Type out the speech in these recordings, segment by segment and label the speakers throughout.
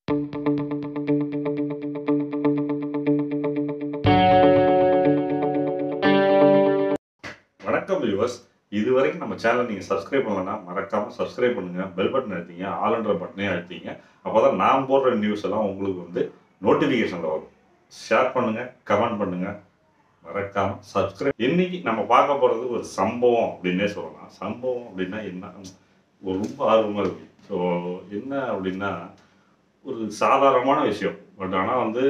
Speaker 1: வணக்கம் வியூவர்ஸ் இது வரைக்கும் நம்ம சேனல் நீங்கள் சப்ஸ்கிரைப் பண்ணலன்னா மறக்காமல் சப்ஸ்கிரைப் பண்ணுங்க பெல் பட்டன் அழுத்திங்க ஆல்ன்ற பட்டனையும் அழுத்திங்க அப்போ தான் நான் போடுற நியூஸ் எல்லாம் உங்களுக்கு வந்து நோட்டிஃபிகேஷனில் வரும் ஷேர் பண்ணுங்க கமெண்ட் பண்ணுங்க மறக்காம சப்ஸ்கிரைப் இன்னைக்கு நம்ம பார்க்க போகிறது ஒரு சம்பவம் அப்படின்னே சொல்லலாம் சம்பவம் அப்படின்னா என்ன ஒரு ரொம்ப ஆர்வமாக இருக்கு ஸோ என்ன அப்படின்னா ஒரு சாதாரணமான விஷயம் பட் ஆனால் வந்து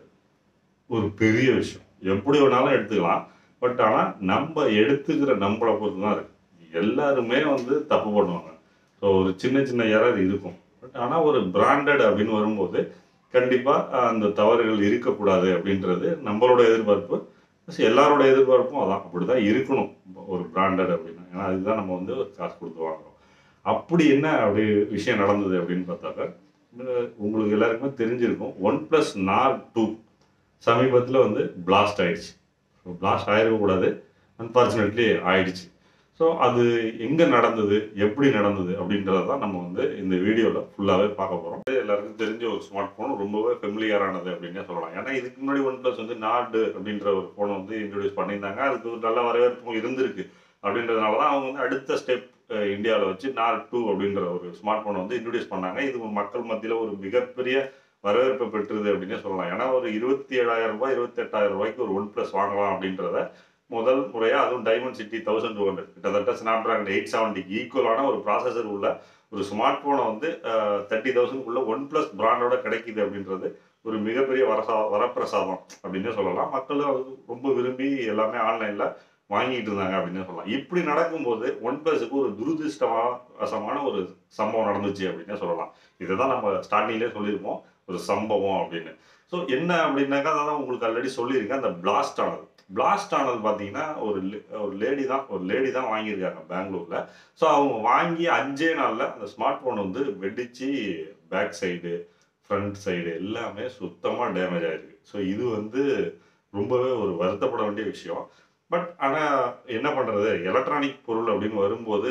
Speaker 1: ஒரு பெரிய விஷயம் எப்படி வேணாலும் எடுத்துக்கலாம் பட் ஆனால் நம்ம எடுத்துக்கிற நம்மளை பொறுத்து தான் இருக்கு எல்லாருமே வந்து தப்பு பண்ணுவாங்க ஸோ ஒரு சின்ன சின்ன எரர் இருக்கும் பட் ஆனால் ஒரு பிராண்டட் அப்படின்னு வரும்போது கண்டிப்பாக அந்த தவறுகள் இருக்கக்கூடாது அப்படின்றது நம்மளோட எதிர்பார்ப்பு Plus எல்லாரோட எதிர்பார்ப்பும் அதான் அப்படி தான் இருக்கணும் ஒரு பிராண்டட் அப்படின்னா ஏன்னா அதுதான் நம்ம வந்து ஒரு காசு கொடுத்து வாங்குறோம் அப்படி என்ன அப்படி விஷயம் நடந்தது அப்படின்னு பார்த்தாக்க அஹ் உங்களுக்கு எல்லாருக்குமே தெரிஞ்சிருக்கும் ஒன் ப்ளஸ் நார் டூ சமீபத்தில் வந்து பிளாஸ்ட் ஆயிடுச்சு ஸோ பிளாஸ்ட் ஆயிருக்கக்கூடாது அன்ஃபார்ச்சுனேட்லி ஆயிடுச்சு ஸோ அது எங்கே நடந்தது எப்படி நடந்தது அப்படின்றத தான் நம்ம வந்து இந்த வீடியோவில் ஃபுல்லாகவே பார்க்க போகிறோம் எல்லாருக்கும் தெரிஞ்ச ஒரு ஸ்மார்ட் ஃபோன் ரொம்பவே ஃபெமிலியரானது அப்படின்னே சொல்லலாம் ஏன்னா இதுக்கு முன்னாடி ஒன் ப்ளஸ் வந்து நாடு அப்படின்ற ஒரு ஃபோனை வந்து இன்ட்ரடியூஸ் பண்ணியிருந்தாங்க அதுக்கு ஒரு நல்ல வரவேற்பும் இருந்திருக்கு அப்படின்றதுனால தான் அவங்க வந்து அடுத்த ஸ்டெப் இந்தியாவில் வச்சு நார் டூ அப்படின்ற ஒரு ஸ்மார்ட் ஃபோனை வந்து இன்ட்ரடியூஸ் பண்ணாங்க இது மக்கள் மத்தியில் ஒரு மிகப்பெரிய வரவேற்பை பெற்றுது அப்படின்னே சொல்லலாம் ஏன்னா ஒரு இருபத்தி ஏழாயிரம் ரூபாய் இருபத்தி எட்டாயிரம் ரூபாய்க்கு ஒரு ஒன் ப்ளஸ் வாங்கலாம் அப்படின்றத முதல் முறையாக அதுவும் diamond city thousand two hundred கிட்டத்தட்ட ஸ்னாப் ட்ராகன் எயிட் செவன்ட்டிக்கு ஈக்குவலான ஒரு ப்ராசஸர் உள்ள ஒரு ஸ்மார்ட் ஃபோனை வந்து தேர்ட்டி தௌசண்ட்குள்ள ஒன் ப்ளஸ் பிராண்டோட கிடைக்குது அப்படின்றது ஒரு மிகப்பெரிய வரசா வரப்பிரசாதம் அப்படின்னே சொல்லலாம் மக்களும் அது ரொம்ப விரும்பி எல்லாமே ஆன்லைனில் வாங்கிட்டு இருந்தாங்க அப்படின்னு சொல்லலாம் இப்படி நடக்கும்போது ஒன் ப்ளஸுக்கு ஒரு துரதிருஷ்டவசமான ஒரு சம்பவம் நடந்துச்சு அப்படின்னே சொல்லலாம் இதை தான் நம்ம ஸ்டார்டிங்லேயே சொல்லியிருப்போம் ஒரு சம்பவம் அப்படின்னு ஸோ என்ன அப்படின்னாக்கா அதான் உங்களுக்கு ஆல்ரெடி சொல்லியிருக்கேன் அந்த பிளாஸ்ட் ஆனது பிளாஸ்ட் ஆனது பார்த்தீங்கன்னா ஒரு லே- ஒரு லேடி தான் ஒரு லேடி தான் வாங்கியிருக்காங்க பெங்களூரில் ஸோ அவங்க வாங்கி அஞ்சே நாளில் அந்த ஸ்மார்ட் ஃபோன் வந்து வெடிச்சு பேக் சைடு ஃப்ரண்ட் சைடு எல்லாமே சுத்தமாக டேமேஜ் ஆயிருக்கு ஸோ இது வந்து ரொம்பவே ஒரு வருத்தப்பட வேண்டிய விஷயம் பட் ஆனால் என்ன பண்ணுறது எலக்ட்ரானிக் பொருள் அப்படின்னு வரும்போது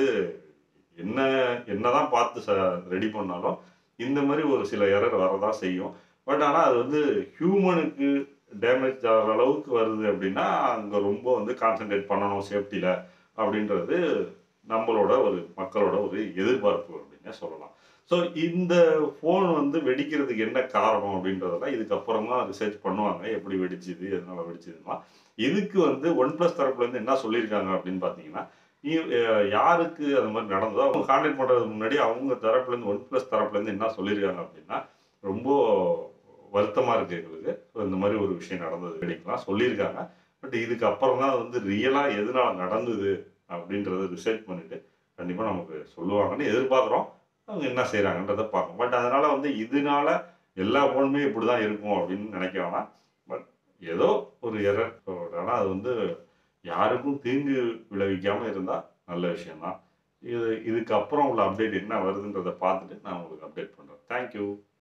Speaker 1: என்ன என்னதான் பார்த்து ச ரெடி பண்ணாலும் இந்த மாதிரி ஒரு சில எரர் வரதான் செய்யும் பட் ஆனால் அது வந்து ஹியூமனுக்கு டேமேஜ் ஆகிற அளவுக்கு வருது அப்படின்னா அங்கே ரொம்ப வந்து கான்சென்ட்ரேட் பண்ணணும் சேஃப்டியில் அப்படின்றது நம்மளோட ஒரு மக்களோட ஒரு எதிர்பார்ப்பு அப்படின்னே சொல்லலாம் ஸோ இந்த ஃபோன் வந்து வெடிக்கிறதுக்கு என்ன காரணம் அப்படின்றதெல்லாம் இதுக்கப்புறம் தான் ரிசர்ச் பண்ணுவாங்க எப்படி வெடிச்சுது எதனால வெடிச்சதுலாம் இதுக்கு வந்து ஒன் ப்ளஸ் தரப்புலேருந்து என்ன சொல்லியிருக்காங்க அப்படின்னு பார்த்தீங்கன்னா இ- அஹ் யாருக்கு அது மாதிரி நடந்ததோ அவங்க கான்டாக்ட் பண்ணுறதுக்கு முன்னாடி அவங்க தரப்புலேருந்து ஒன் ப்ளஸ் தரப்புலேருந்து என்ன சொல்லியிருக்காங்க அப்படின்னா ரொம்ப வருத்தமாக இருக்குது எங்களுக்கு ஸோ இந்த மாதிரி ஒரு விஷயம் நடந்தது வெடிக்கலாம் சொல்லியிருக்காங்க பட் இதுக்கு அப்புறம் தான் வந்து ரியலாக எதனால நடந்தது அப்படின்றத ரிசர்ச் பண்ணிட்டு கண்டிப்பாக நமக்கு சொல்லுவாங்கன்னு எதிர்பார்க்குறோம் அவங்க என்ன செய்கிறாங்கன்றதை பார்க்கணும் பட் அதனால வந்து இதனால எல்லா ஃபோனுமே இப்படி தான் இருக்கும் அப்படின்னு நினைக்க வேணாம் பட் ஏதோ ஒரு எரர் ஆனால் அது வந்து யாருக்கும் தீங்கு விளைவிக்காமல் இருந்தால் நல்ல விஷயம்தான் இது இதுக்கு அப்புறம் உள்ள அப்டேட் என்ன வருதுன்றதை பார்த்துட்டு நான் உங்களுக்கு அப்டேட் பண்ணுறேன் தேங்க்யூ